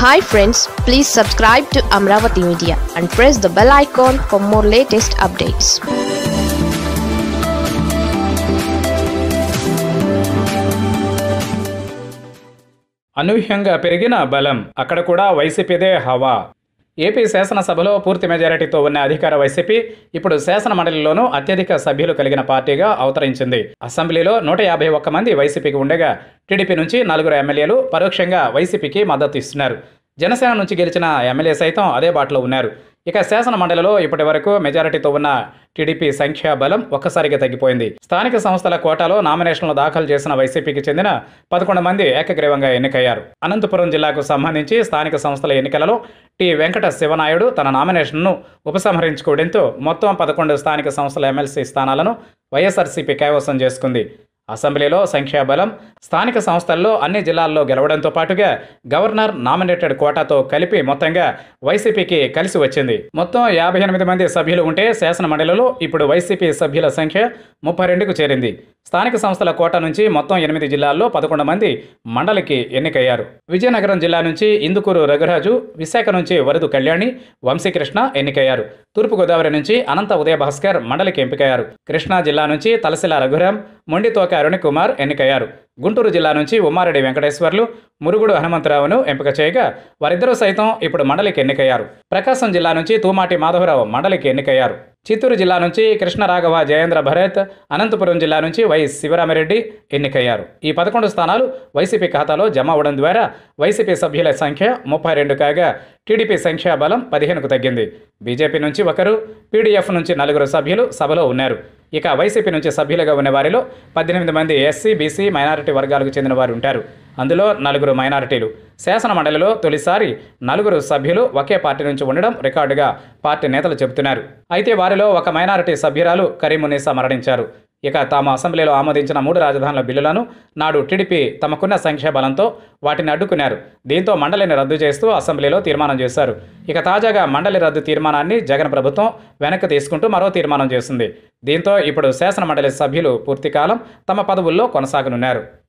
hi friends please subscribe to Amaravati media and press the bell icon for more latest updates అనూహ్యంగా పెరిగిన బలం అక్కడ కూడా వైసీపీదే హవా ఏపీ శాసనసభలో పూర్తి మెజారిటీతో ఉన్న అధికార వైసీపీ ఇప్పుడు శాసన మండలిలోనూ అత్యధిక సభ్యులు కలిగిన పార్టీగా అవతరించింది అసెంబ్లీలో నూట యాభై ఒక్క మంది వైసీపీకి ఉండగా టీడీపీ నుంచి నలుగురు ఎమ్మెల్యేలు పరోక్షంగా వైసీపీకి మద్దతు ఇస్తున్నారు జనసేన నుంచి గెలిచిన ఎమ్మెల్యే సైతం అదే బాటలో ఉన్నారు ఇక శాసన మండలిలో ఇప్పటి వరకు మెజారిటీతో ఉన్న టీడీపీ సంఖ్యా బలం ఒక్కసారిగా తగ్గిపోయింది స్థానిక సంస్థల కోటాలో నామినేషన్లు దాఖలు చేసిన వైసీపీకి చెందిన పదకొండు మంది ఏకగ్రీవంగా ఎన్నికయ్యారు అనంతపురం జిల్లాకు సంబంధించి స్థానిక సంస్థల ఎన్నికలలో టి వెంకట శివనాయుడు తన నామినేషన్ను ఉపసంహరించుకోవడంతో మొత్తం పదకొండు స్థానిక సంస్థల ఎమ్మెల్సీ స్థానాలను వైఎస్ఆర్సీపీ కైవసం చేసుకుంది అసెంబ్లీలో సంఖ్యాబలం స్థానిక సంస్థల్లో అన్ని జిల్లాల్లో గెలవడంతో పాటుగా గవర్నర్ నామినేటెడ్ కోటాతో కలిపి మొత్తంగా వైసీపీకి కలిసి వచ్చింది మొత్తం యాభై ఎనిమిది మంది సభ్యులు ఉంటే శాసన మండలిలో ఇప్పుడు వైసీపీ సభ్యుల సంఖ్య ముప్పై రెండుకు చేరింది స్థానిక సంస్థల కోట నుంచి మొత్తం ఎనిమిది జిల్లాల్లో పదకొండు మంది మండలికి ఎన్నికయ్యారు విజయనగరం జిల్లా నుంచి ఇందుకూరు రఘురాజు విశాఖ నుంచి వరదు కళ్యాణి వంశీకృష్ణ ఎన్నికయ్యారు తూర్పుగోదావరి నుంచి అనంత ఉదయ భాస్కర్ మండలికి ఎంపికయ్యారు కృష్ణా జిల్లా నుంచి తలసిల రఘురాం మొండితోక అరుణ్ కుమార్ ఎన్నికయ్యారు గుంటూరు జిల్లా నుంచి ఉమ్మారెడ్డి వెంకటేశ్వర్లు మురుగుడు హనుమంతరావును ఎంపిక చేయగా వారిద్దరూ సైతం ఇప్పుడు మండలికి ఎన్నికయ్యారు ప్రకాశం జిల్లా నుంచి తూమాటి మాధవరావు మండలికి ఎన్నికయ్యారు చిత్తూరు జిల్లా నుంచి కృష్ణరాఘవ జయేంద్ర భరత్ అనంతపురం జిల్లా నుంచి వై శివరామిరెడ్డి ఎన్నికయ్యారు ఈ పదకొండు స్థానాలు వైసీపీ ఖాతాలో జమ అవడం ద్వారా వైసీపీ సభ్యుల సంఖ్య ముప్పై రెండు కాగా టీడీపీ సంఖ్యా బలం పదిహేనుకు తగ్గింది బీజేపీ నుంచి ఒకరు పీడీఎఫ్ నుంచి నలుగురు సభ్యులు సభలో ఉన్నారు ఇక వైసీపీ నుంచి సభ్యులుగా ఉన్న వారిలో పద్దెనిమిది మంది ఎస్సీ బీసీ మైనారిటీ వర్గాలకు చెందిన వారు ఉంటారు అందులో నలుగురు మైనారిటీలు శాసన మండలిలో తొలిసారి నలుగురు సభ్యులు ఒకే పార్టీ నుంచి ఉండడం రికార్డుగా పార్టీ నేతలు చెబుతున్నారు అయితే వారిలో ఒక మైనారిటీ సభ్యురాలు కరీమునీసా మరణించారు ఇక తాము అసెంబ్లీలో ఆమోదించిన మూడు రాజధానుల బిల్లులను నాడు టీడీపీ తమకున్న సంఖ్యాబలంతో వాటిని అడ్డుకున్నారు దీంతో మండలిని రద్దు చేస్తూ అసెంబ్లీలో తీర్మానం చేశారు ఇక తాజాగా మండలి రద్దు తీర్మానాన్ని జగన్ ప్రభుత్వం వెనక్కి తీసుకుంటూ మరో తీర్మానం చేసింది దీంతో ఇప్పుడు శాసన మండలి సభ్యులు పూర్తికాలం తమ పదవుల్లో కొనసాగనున్నారు